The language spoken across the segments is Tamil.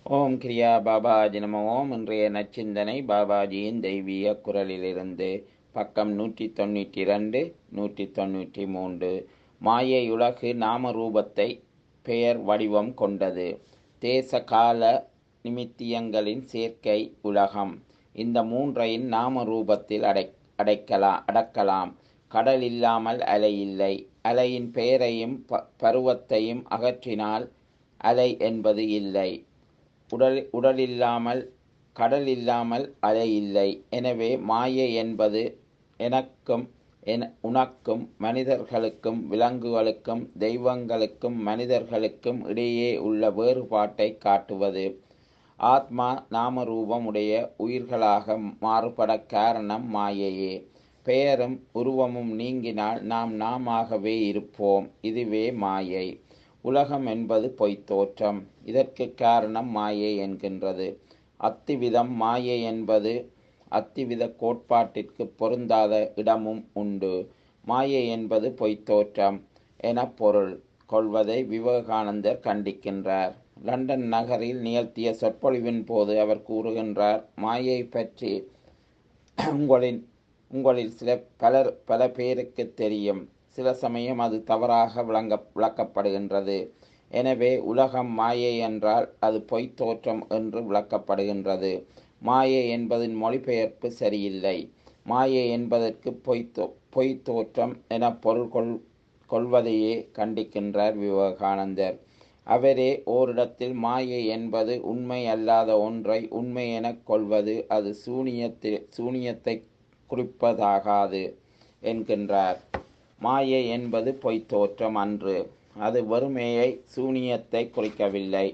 ஓம் கிரியா பாபாஜி நம ஓம் இன்றைய நச்சிந்தனை பாபாஜியின் தெய்வீக குரலிலிருந்து பக்கம் நூற்றி தொண்ணூற்றி ரெண்டு நூற்றி தொண்ணூற்றி மூன்று மாயை உலகு நாம ரூபத்தை பெயர் வடிவம் கொண்டது தேச கால நிமித்தியங்களின் சேர்க்கை உலகம் இந்த மூன்றையும் நாம ரூபத்தில் அடை அடைக்கலாம் அடக்கலாம் கடல் இல்லாமல் அலை இல்லை அலையின் பெயரையும் ப பருவத்தையும் அகற்றினால் அலை என்பது இல்லை உடல் உடலில்லாமல் கடல் இல்லாமல் அலை இல்லை எனவே மாயை என்பது எனக்கும் என உனக்கும் மனிதர்களுக்கும் விலங்குகளுக்கும் தெய்வங்களுக்கும் மனிதர்களுக்கும் இடையே உள்ள வேறுபாட்டை காட்டுவது ஆத்மா நாமரூபம் உடைய உயிர்களாக மாறுபட காரணம் மாயையே பெயரும் உருவமும் நீங்கினால் நாம் நாமாகவே இருப்போம் இதுவே மாயை உலகம் என்பது பொய்த்தோற்றம் இதற்கு காரணம் மாயை என்கின்றது அத்திவிதம் மாயை என்பது அத்திவித கோட்பாட்டிற்கு பொருந்தாத இடமும் உண்டு மாயை என்பது பொய்த்தோற்றம் என பொருள் கொள்வதை விவேகானந்தர் கண்டிக்கின்றார் லண்டன் நகரில் நிகழ்த்திய சொற்பொழிவின் போது அவர் கூறுகின்றார் மாயை பற்றி உங்களின் உங்களில் சில பலர் பல பேருக்கு தெரியும் சில சமயம் அது தவறாக விளங்க விளக்கப்படுகின்றது எனவே உலகம் மாயை என்றால் அது பொய்த்தோற்றம் என்று விளக்கப்படுகின்றது மாயை என்பதின் மொழிபெயர்ப்பு சரியில்லை மாயை என்பதற்கு பொய்த்தோ பொய் தோற்றம் என பொருள் கொள் கொள்வதையே கண்டிக்கின்றார் விவேகானந்தர் அவரே ஓரிடத்தில் மாயை என்பது உண்மை அல்லாத ஒன்றை உண்மை எனக் கொள்வது அது சூனியத்தில் சூனியத்தை குறிப்பதாகாது என்கின்றார் மாயை என்பது பொய்த்தோற்றம் அன்று அது வறுமையை சூனியத்தை குறிக்கவில்லை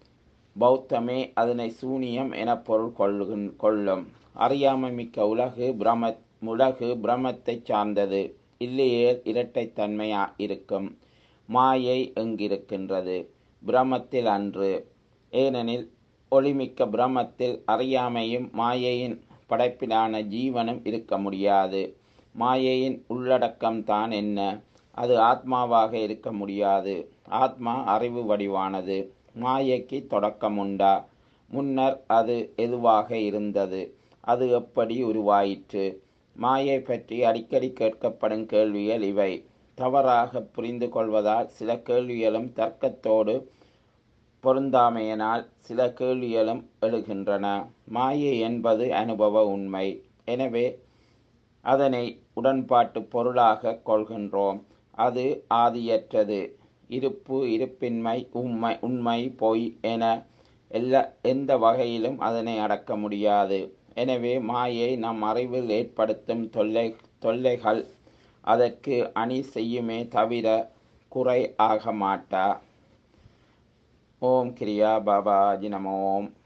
பௌத்தமே அதனை சூனியம் என பொருள் கொள்ளுகின் கொள்ளும் அறியாமை மிக்க உலகு பிரம உலகு பிரமத்தை சார்ந்தது இல்லையே இரட்டைத்தன்மை இருக்கும் மாயை எங்கிருக்கின்றது பிரமத்தில் அன்று ஏனெனில் ஒளிமிக்க பிரமத்தில் அறியாமையும் மாயையின் படைப்பிலான ஜீவனும் இருக்க முடியாது மாயையின் உள்ளடக்கம்தான் என்ன அது ஆத்மாவாக இருக்க முடியாது ஆத்மா அறிவு வடிவானது மாயைக்கு தொடக்கம் உண்டா முன்னர் அது எதுவாக இருந்தது அது எப்படி உருவாயிற்று மாயை பற்றி அடிக்கடி கேட்கப்படும் கேள்விகள் இவை தவறாக புரிந்து கொள்வதால் சில கேள்விகளும் தர்க்கத்தோடு பொருந்தாமையினால் சில கேள்விகளும் எழுகின்றன மாயை என்பது அனுபவ உண்மை எனவே அதனை உடன்பாட்டு பொருளாக கொள்கின்றோம் அது ஆதியற்றது இருப்பு இருப்பின்மை உண்மை உண்மை பொய் என எல்லா எந்த வகையிலும் அதனை அடக்க முடியாது எனவே மாயை நம் அறிவில் ஏற்படுத்தும் தொல்லை தொல்லைகள் அதற்கு அணி செய்யுமே தவிர குறை ஆக மாட்டா ஓம் கிரியா பாபாஜி நம ஓம்